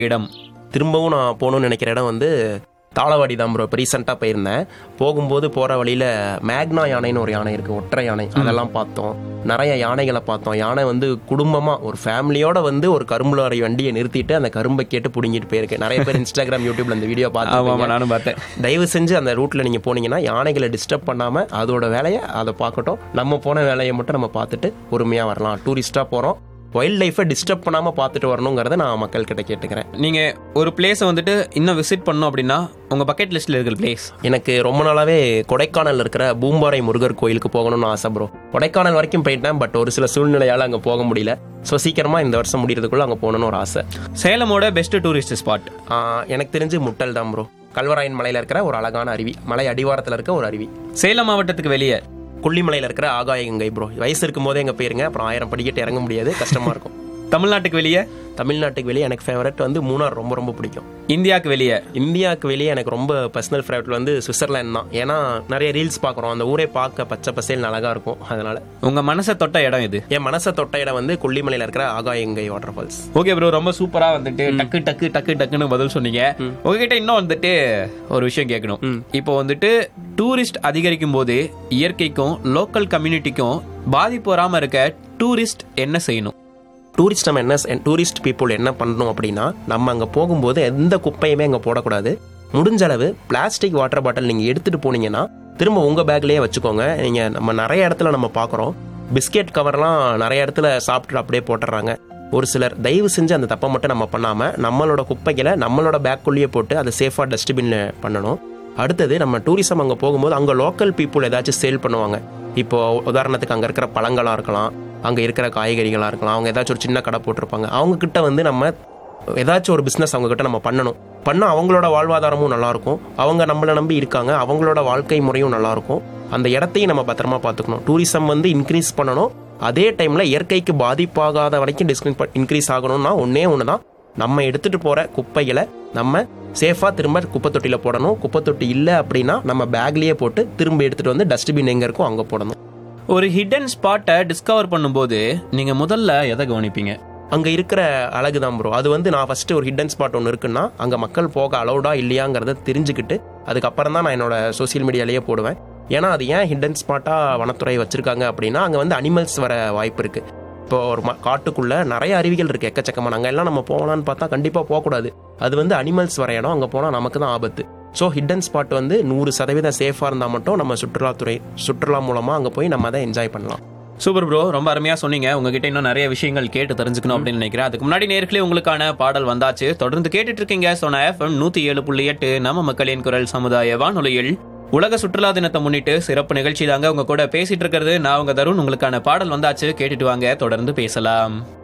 இடம் திரும்பவும் நான் போகணும்னு நினைக்கிற இடம் வந்து தாளவாடி தான் ப்ரோ இப்போ ரீசெண்டாக போயிருந்தேன் போகும்போது போகிற வழியில் மேக்னா யானைன்னு ஒரு யானை இருக்குது ஒற்றை யானை அதெல்லாம் பார்த்தோம் நிறைய யானைகளை பார்த்தோம் யானை வந்து குடும்பமாக ஒரு ஃபேமிலியோட வந்து ஒரு கரும்புலாரி வண்டியை நிறுத்திட்டு அந்த கரும்பை கேட்டு பிடுங்கிட்டு போயிருக்கு நிறைய பேர் இன்ஸ்டாகிராம் யூடியூப்ல இந்த வீடியோ ஆமா ஆமா பார்த்து நானும் பார்த்தேன் தயவு செஞ்சு அந்த ரூட்ல நீங்க போனீங்கன்னா யானைகளை டிஸ்டர்ப் பண்ணாம அதோட வேலையை அதை பார்க்கட்டும் நம்ம போன வேலையை மட்டும் நம்ம பார்த்துட்டு பொறுமையா வரலாம் டூரிஸ்டா போறோம் வைல்ட் லைஃபை டிஸ்டர்ப் பண்ணாம பார்த்துட்டு வரணுங்கிறத நான் மக்கள் கிட்ட கேட்டுக்கிறேன் நீங்க ஒரு பிளேஸை வந்துட்டு இன்னும் விசிட் பண்ணணும் அப்படின்னா உங்க பக்கெட் லிஸ்ட்ல இருக்கிற பிளேஸ் எனக்கு ரொம்ப நாளாவே கொடைக்கானல் இருக்கிற பூம்பாறை முருகர் கோயிலுக்கு போகணும்னு ஆசை ப்ரோ கொடைக்கானல் வரைக்கும் போயிட்டேன் பட் ஒரு சில சூழ்நிலையால அங்க போக முடியல ஸோ சீக்கிரமா இந்த வருஷம் முடியறதுக்குள்ள அங்க போகணும்னு ஒரு ஆசை சேலமோட பெஸ்ட் டூரிஸ்ட் ஸ்பாட் ஆஹ் எனக்கு தெரிஞ்சு முட்டல் தான் ப்ரோ கல்வராயன் மலையில இருக்கிற ஒரு அழகான அருவி மலை அடிவாரத்துல இருக்க ஒரு அருவி சேலம் மாவட்டத்துக்கு வெளியே கொல்லிமலையில இருக்கிற ஆகாய கங்கை ப்ரோ வயசு இருக்கும் போதே எங்க போயிருங்க அப்புறம் ஆயிரம் படிக்கட்டு இறங்க முடியாது கஷ்டமா இருக்கும் தமிழ்நாட்டுக்கு வெளியே தமிழ்நாட்டுக்கு வெளியே எனக்கு ஃபேவரட் வந்து மூணார் ரொம்ப ரொம்ப பிடிக்கும் இந்தியாவுக்கு வெளியே இந்தியாவுக்கு வெளியே எனக்கு ரொம்ப பர்சனல் ஃபேவரட் வந்து சுவிட்சர்லாந்து தான் ஏன்னா நிறைய ரீல்ஸ் பார்க்குறோம் அந்த ஊரே பார்க்க பச்சை பசேல் அழகா இருக்கும் அதனால உங்க மனசை தொட்ட இடம் இது என் மனசை தொட்ட இடம் வந்து கொல்லிமலையில இருக்கிற Agaya Gangai waterfalls okay bro ரொம்ப சூப்பரா வந்துட்டு டக்கு டக்கு டக்கு டக்குன்னு பதில் சொன்னீங்க உங்ககிட்ட இன்னும் வந்துட்டு ஒரு விஷயம் கேட்கணும் இப்போ வந்துட்டு டூரிஸ்ட் அதிகரிக்கும் போது இயற்கைக்கும் லோக்கல் கம்யூனிட்டிக்கும் பாதிப்பு வராம இருக்க டூரிஸ்ட் என்ன செய்யணும் டூரிஸ்ட் நம்ம என்ன டூரிஸ்ட் பீப்புள் என்ன பண்ணணும் அப்படின்னா நம்ம அங்கே போகும்போது எந்த குப்பையுமே அங்கே போடக்கூடாது முடிஞ்ச அளவு பிளாஸ்டிக் வாட்டர் பாட்டில் நீங்கள் எடுத்துகிட்டு போனீங்கன்னா திரும்ப உங்கள் பேக்லேயே வச்சுக்கோங்க நீங்கள் நம்ம நிறைய இடத்துல நம்ம பார்க்குறோம் பிஸ்கெட் கவர்லாம் நிறைய இடத்துல சாப்பிட்டு அப்படியே போட்டுடுறாங்க ஒரு சிலர் தயவு செஞ்சு அந்த தப்பை மட்டும் நம்ம பண்ணாமல் நம்மளோட குப்பைகளை நம்மளோட பேக்குள்ளேயே போட்டு அதை சேஃபாக டஸ்ட்பின்ல பண்ணணும் அடுத்தது நம்ம டூரிசம் அங்கே போகும்போது அங்கே லோக்கல் பீப்புள் ஏதாச்சும் சேல் பண்ணுவாங்க இப்போ உதாரணத்துக்கு அங்கே இருக்கிற பழங்களாக இருக்கலாம் அங்கே இருக்கிற காய்கறிகளாக இருக்கலாம் அவங்க ஏதாச்சும் ஒரு சின்ன கடை போட்டிருப்பாங்க அவங்க கிட்ட வந்து நம்ம ஏதாச்சும் ஒரு பிஸ்னஸ் அவங்க கிட்ட நம்ம பண்ணணும் பண்ண அவங்களோட வாழ்வாதாரமும் நல்லா இருக்கும் அவங்க நம்மளை நம்பி இருக்காங்க அவங்களோட வாழ்க்கை முறையும் நல்லா இருக்கும் அந்த இடத்தையும் நம்ம பத்திரமா பார்த்துக்கணும் டூரிசம் வந்து இன்க்ரீஸ் பண்ணணும் அதே டைம்ல இயற்கைக்கு பாதிப்பாகாத வரைக்கும் டிஸ்கிரிப் இன்க்ரீஸ் ஆகணும்னா ஒன்னே ஒன்று தான் நம்ம எடுத்துட்டு போற குப்பைகளை நம்ம சேஃபா திரும்ப குப்பை தொட்டியில போடணும் குப்பை தொட்டி இல்லை அப்படின்னா நம்ம பேக்லயே போட்டு திரும்ப எடுத்துட்டு வந்து டஸ்ட்பின் எங்க இருக்கோ அங்க போடணும் ஒரு ஹிடன் ஸ்பாட்டை டிஸ்கவர் பண்ணும்போது நீங்க முதல்ல எதை கவனிப்பீங்க அங்க இருக்கிற அழகு தான் ப்ரோ அது வந்து நான் ஃபர்ஸ்ட் ஒரு ஹிடன் ஸ்பாட் ஒன்று இருக்குன்னா அங்க மக்கள் போக அலௌடா இல்லையாங்கிறத தெரிஞ்சுக்கிட்டு அதுக்கப்புறம் தான் நான் என்னோட சோஷியல் மீடியாலேயே போடுவேன் ஏன்னா அது ஏன் ஹிடன் ஸ்பாட்டா வனத்துறை வச்சிருக்காங்க அப்படின்னா அங்க வந்து அனிமல்ஸ் வர வாய்ப்பு இருக்கு இப்போ ஒரு ம- காட்டுக்குள்ள நிறைய அருவிகள் இருக்கு எக்கச்சக்கமான அங்க எல்லாம் நம்ம போகலான்னு பார்த்தா கண்டிப்பா போகக்கூடாது அது வந்து அனிமல்ஸ் வர இடம் அங்க போனா நமக்கு தான் ஆபத்து ஸோ ஹிடன் ஸ்பாட் வந்து நூறு சதவீதம் சேஃபா இருந்தா மட்டும் நம்ம சுற்றுலாத்துறை சுற்றுலா மூலமா அங்க போய் நம்ம அதை என்ஜாய் பண்ணலாம் சூப்பர் ப்ரோ ரொம்ப அருமையா சொன்னீங்க உங்ககிட்ட இன்னும் நிறைய விஷயங்கள் கேட்டு தெரிஞ்சுக்கணும் அப்படின்னு நினைக்கிறேன் அதுக்கு முன்னாடி நேர்களே உங்களுக்கான பாடல் வந்தாச்சு தொடர்ந்து கேட்டுட்டு இருக்கீங்க சொன்ன எஃப்எம் நூத்தி ஏழு புள்ளி எட்டு நம்ம மக்களின் குரல் சமுதாய வானொலியில் உலக சுற்றுலா தினத்தை முன்னிட்டு சிறப்பு நிகழ்ச்சி தாங்க உங்க கூட பேசிட்டு இருக்கிறது நான் உங்க தருண் உங்களுக்கான பாடல் வந்தாச்சு கேட்டுட்டு வாங்க தொடர்ந்து பேசலாம்